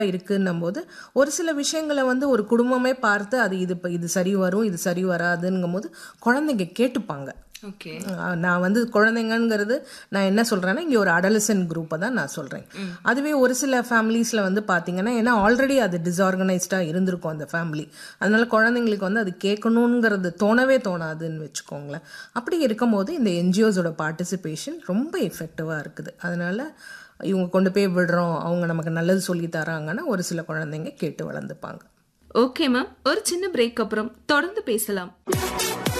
இருக்குன்னும் போது ஒரு சில விஷயங்களை வந்து ஒரு குடும்பமே பார்த்து அது இது இப்ப இது சரி வரும் இது சரி வராதுங்கும் போது குழந்தைங்க கேட்டுப்பாங்க ஓகே அஹ் நான் வந்து குழந்தைங்கங்கிறது நான் என்ன சொல்றேன்னா இங்க ஒரு அடலசன் குரூப்பை தான் நான் சொல்றேன் அதுவே ஒரு சில ஃபேமிலிஸ்ல வந்து பாத்தீங்கன்னா ஏன்னா ஆல்ரெடி அது டிஸ்ஆர்கனைஸ்டா இருந்திருக்கும் அந்த ஃபேமிலி அதனால குழந்தைங்களுக்கு வந்து அது கேட்கணுங்கிறது தோணவே தோணாதுன்னு வச்சுக்கோங்களேன் அப்படி இருக்கும்போது இந்த என்ஜிஓஸோட பார்ட்டிசிபேஷன் ரொம்ப எஃபெக்டிவா இருக்குது அதனால இவங்க கொண்டு போய் விடுறோம் அவங்க நமக்கு நல்லது சொல்லி தராங்கன்னா ஒரு சில குழந்தைங்க கேட்டு வளர்ந்துப்பாங்க ஓகே மேம் ஒரு சின்ன பிரேக் அப்புறம் தொடர்ந்து பேசலாம்